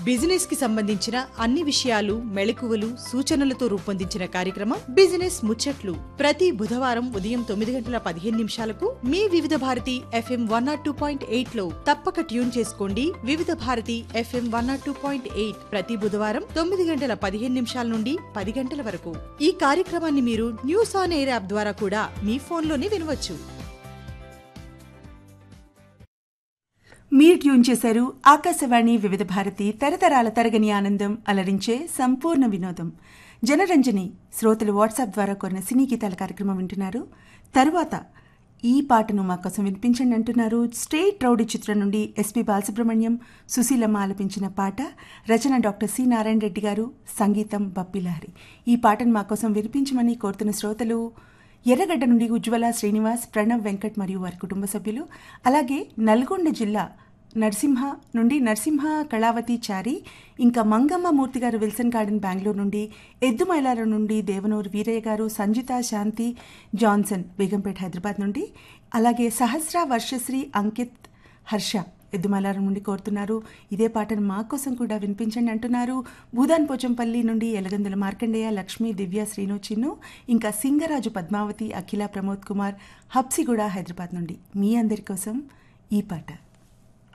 business కి సంబంధించిన అన్ని విషయాలు మెళకువలు సూచనలతో రూపొందించిన కార్యక్రమం బిజినెస్ ముచ్చట్లు ప్రతి బుధవారం ఉదయం తొమ్మిది గంటల పదిహేను నిమిషాలకు మీ Vividh Bharati FM one nought two point eight లో తప్పక ట్యూన్ చేసుకోండి Vividh Bharati FM one nought two point eight ప్రతి బుధవారం తొమ్మిది గంటల పదిహేను నిమిషాల నుండి పది గంటల వరకు ఈ కార్యక్రమాన్ని మీరు న్యూస్ ఆన్ ఎయిర్ యాప్ ద్వారా కూడా మీ ఫోన్లోనే వినవచ్చు మీరు ట్యూన్ చేశారు ఆకాశవాణి వివిధ భారతి తరతరాల తరగని ఆనందం అలరించే సంపూర్ణ వినోదం జనరంజని శ్రోతలు వాట్సాప్ ద్వారా కోరిన సినీ గీతాల కార్యక్రమం వింటున్నారు తరువాత ఈ పాటను మా కోసం వినిపించండి అంటున్నారు స్టేట్ రౌడీ చిత్రం నుండి ఎస్పి బాలసుబ్రహ్మణ్యం సుశీలమ్మ ఆలపించిన పాట రచన డాక్టర్ సి నారాయణ రెడ్డి గారు సంగీతం బప్పిలహరి ఈ పాటను మా కోసం వినిపించమని కోరుతున్న శ్రోతలు ఎర్రగడ్డ నుండి ఉజ్వల శ్రీనివాస్ ప్రణవ్ వెంకట్ మరియు వారి కుటుంబ సభ్యులు అలాగే నల్గొండ జిల్లా నరసింహ నుండి నరసింహ కళావతి చారి ఇంకా మంగమ్మ మూర్తి గారు విల్సన్ గార్డెన్ బెంగళూరు నుండి ఎద్దుమైలారం నుండి దేవనూరు వీరయ్య గారు సంజిత శాంతి జాన్సన్ బేగంపేట హైదరాబాద్ నుండి అలాగే సహస్ర వర్షశ్రీ అంకిత్ హర్ష ఎద్దుమలారం నుండి కోరుతున్నారు ఇదే పాటను మా కోసం కూడా వినిపించండి అంటున్నారు భూదాన్ పోచంపల్లి నుండి ఎలగందుల మార్కండేయ లక్ష్మి దివ్య శ్రీను చిన్ను ఇంకా సింగరాజు పద్మావతి అఖిల ప్రమోద్ కుమార్ హబ్సిగూడ హైదరాబాద్ నుండి మీ అందరి కోసం ఈ పాట